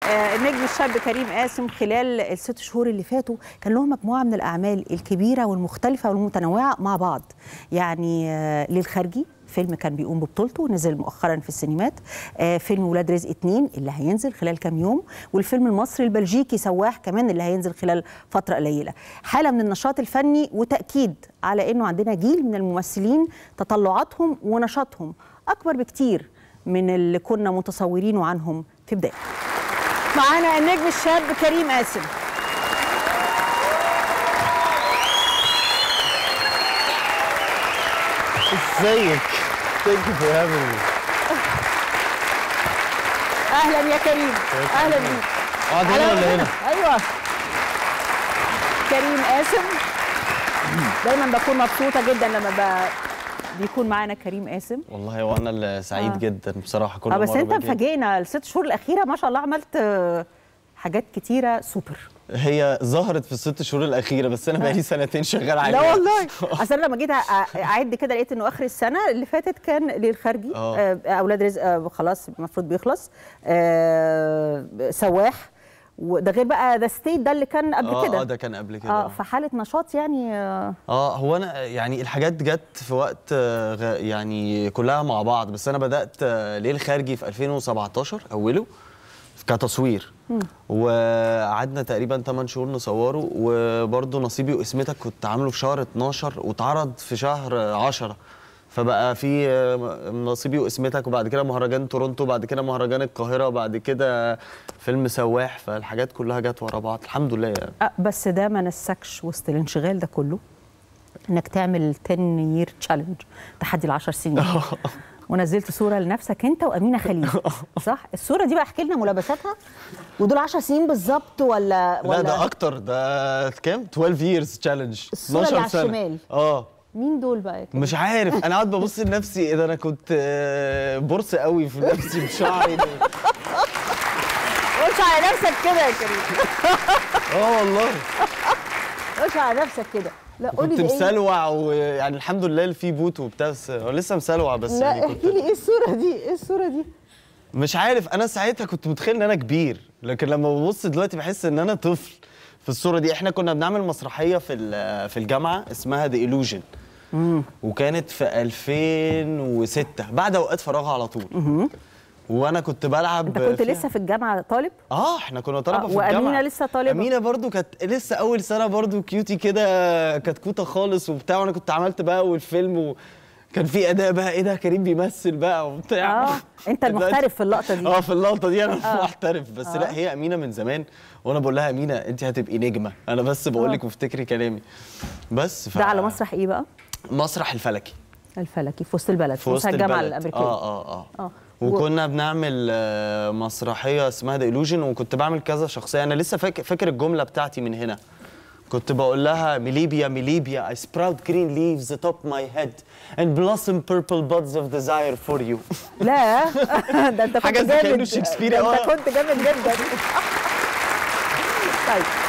آه، النجم الشاب كريم قاسم خلال الست شهور اللي فاتوا كان له مجموعه من الاعمال الكبيره والمختلفه والمتنوعه مع بعض يعني آه، للخارجي فيلم كان بيقوم ببطولته نزل مؤخرا في السينمات آه، فيلم ولاد رزق اتنين اللي هينزل خلال كام يوم والفيلم المصري البلجيكي سواح كمان اللي هينزل خلال فتره قليله حاله من النشاط الفني وتاكيد على انه عندنا جيل من الممثلين تطلعاتهم ونشاطهم اكبر بكتير من اللي كنا متصورينه عنهم في بدايه معانا النجم الشاب كريم قاسم ازيك ثانك يو فور هافينج مي اهلا يا كريم اهلا بيك اقعد هنا ولا هنا ايوه كريم قاسم دايما بكون مبسوطه جدا لما ب... بيكون معانا كريم قاسم والله وانا اللي سعيد آه. جدا بصراحه كل اه بس مرة انت باجي. مفاجئنا الست شهور الاخيره ما شاء الله عملت آه، حاجات كتيره سوبر هي ظهرت في الست شهور الاخيره بس انا بقالي سنتين شغال عليها لا والله اصل أنا لما جيت أ- اعد كده لقيت انه اخر السنه اللي فاتت كان للخارجي آه. آه، اولاد رزق آه، خلاص المفروض بيخلص آه، سواح وده غير بقى ذا ستيت ده اللي كان قبل اه كده اه ده كان قبل كده اه فحاله نشاط يعني آه، اه هو انا يعني الحاجات جت في وقت آه، غ- يعني كلها مع بعض بس انا بدات آه، ليل خارجي في 2017 اوله كتصوير وقعدنا تقريبا 8 شهور نصوره وبرضه نصيبي واسمتك كنت عامله في شهر 12 واتعرض في شهر 10 فبقى في آه، نصيبي واسمتك وبعد كده مهرجان تورونتو بعد كده مهرجان القاهره بعد كده فيلم سواح فالحاجات كلها جت ورا بعض الحمد لله يعني آه، بس ده ما نسكش وسط الانشغال ده كله انك تعمل 10 يير تشالنج تحدي ال 10 سنين ونزلت صوره لنفسك انت وامينه خليل صح الصوره دي بقى احكي لنا ملابساتها ودول 10 سنين بالظبط ولا ولا لا ده اكتر ده كام 12 years challenge الصورة اللي على الشمال. اه مين دول بقى يا كريم؟ مش عارف انا قاعد ببص لنفسي ايه ده انا كنت آه، برص قوي في نفسي بشعري ده. قولش على نفسك كده يا كريم اه والله قولش على نفسك كده لا قولي كنت ده إيه؟ مسلوع ويعني الحمد لله اللي فيه بوت وبتاع بس هو لسه مسلوع بس لا يعني احكي كنت لي ايه الصوره دي ايه الصوره دي مش عارف انا ساعتها كنت متخيل ان انا كبير لكن لما ببص دلوقتي بحس ان انا طفل في الصوره دي احنا كنا بنعمل مسرحيه في ال- في الجامعه اسمها ذا illusion وكانت في 2006 بعد اوقات فراغ على طول وانا كنت بلعب انت كنت فيها. لسه في الجامعه طالب اه احنا كنا طلبه آه، في وأمينة الجامعه لسه طالبة. امينه برضو كانت لسه اول سنه برضو كيوتي كده كتكوته خالص وبتاع وانا كنت عملت بقى اول فيلم وكان في اداء بقى ايه ده كريم بيمثل بقى وبتاع اه انت المحترف في اللقطه دي اه في اللقطه دي انا محترف بس لا هي امينه من زمان وانا بقول لها امينه انت هتبقي نجمه انا بس بقول لك وافتكري كلامي بس ف... ده على مسرح ايه بقى مسرح الفلكي الفلكي في وسط البلد في وسط مسرح الجامعه البلد. الامريكيه اه اه اه, آه. وكنا بنعمل آه، مسرحيه اسمها ذا illusion وكنت بعمل كذا شخصيه انا لسه فاكر فاكر الجمله بتاعتي من هنا كنت بقول لها ميليبيا ميليبيا I sprout green leaves atop my head and blossom purple buds of desire for you لا ده انت كنت حاجة زي جامد كأنه شكسبيري ده انت أوي. كنت جامد جدا طيب